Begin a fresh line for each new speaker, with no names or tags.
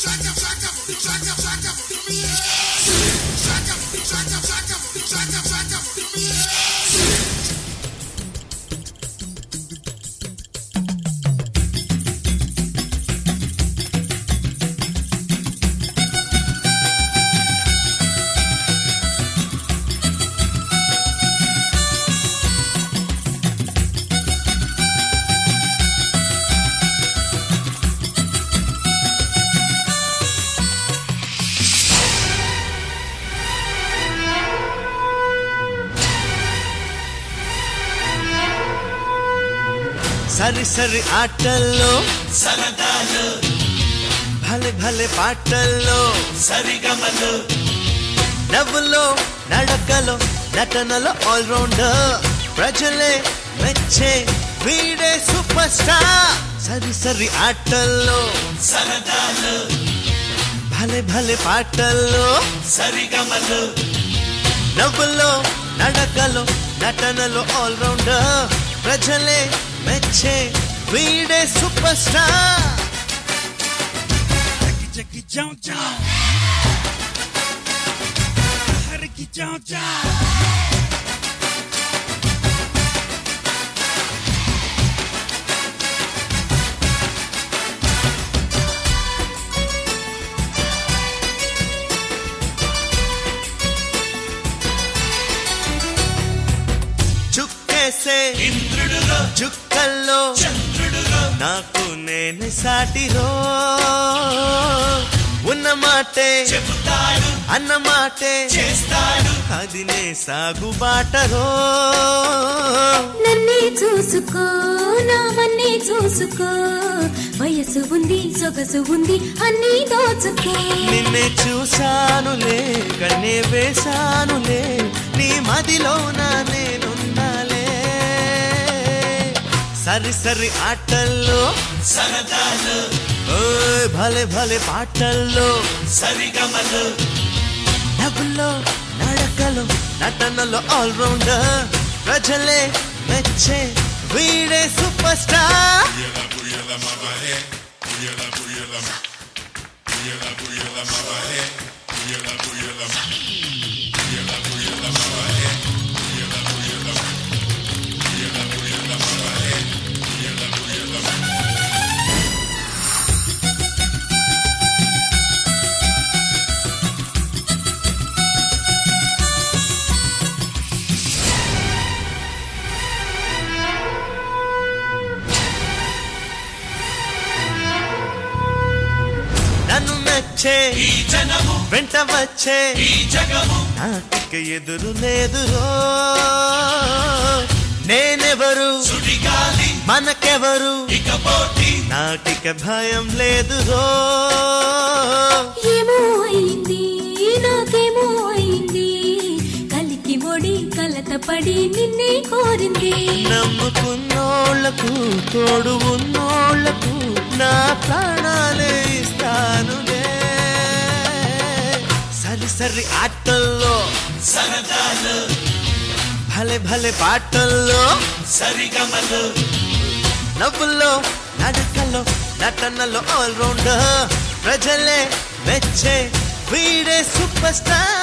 సరి సరి ఆటల్లో
సరదాలు
భలే భలే పాటల్లో
సరిగమలు
నవ్వులో నడకలో నటనలో ఆల్రౌండర్ ప్రజలే మెచ్చే వీడే సూపర్ స్టార్ సరి సరి ఆటల్లో
సరదాలు
భలే భలే పాటల్లో
సరిగమలు
నవ్వులో నడకలో నటనలో ఆల్రౌండర్ ప్రజలే మెచ్చే వీడే super star
Jackie John John. Ricky John John.
చుక్కేసే
ఇంద్రుడులో
చుక్కల్లో
చంద్రుడులో
నాకు నేను సాటిరో ఉన్న మాటే
చెబుతాడు
అన్న మాటే
చేస్తాడు
అది నే సాగుబాటరో
నన్నే చూసుకో నావన్నే చూసుకో వయసు ఉంది సొగసు ఉంది అన్నీ దోచుకో
నిన్నే చూశానులే కన్నే వేశానులే నీ మదిలోన నేనున్నాలే సరి సరి ఆటల్లో
సరదాలు
ఓయ్ భలే భలే పాటల్లో
సరిగమలు
నవ్వుల్లో నడకలో నటనలో ఆల్రౌండర్ ప్రజలే మెచ్చే వీడే సూపర్ స్టార్ నన్ను మెచ్చే
ఈ జనము
వెంట వచ్చే
ఈ జగము
నాటిక ఎదురు లేదురో నేనెవరు
సుడిగాలి
మనకెవరు
ఇక పోటీ
నాటిక భయం లేదురో
ఏమో అయింది నాకేమో అయింది కలికి మొడి కలత పడి నిన్నే కోరింది
నమ్ముకున్నోళ్లకు తోడు ఉన్నోళ్లకు నా ప్రాణాలే ఇస్తానులే సరి సరి ఆటల్లో
సరదాలు
భలే భలే పాటల్లో
సరిగమలు
నవ్వుల్లో నడకల్లో నటనలో ఆల్రౌండర్ ప్రజలే మెచ్చే వీడే సూపర్ స్టార్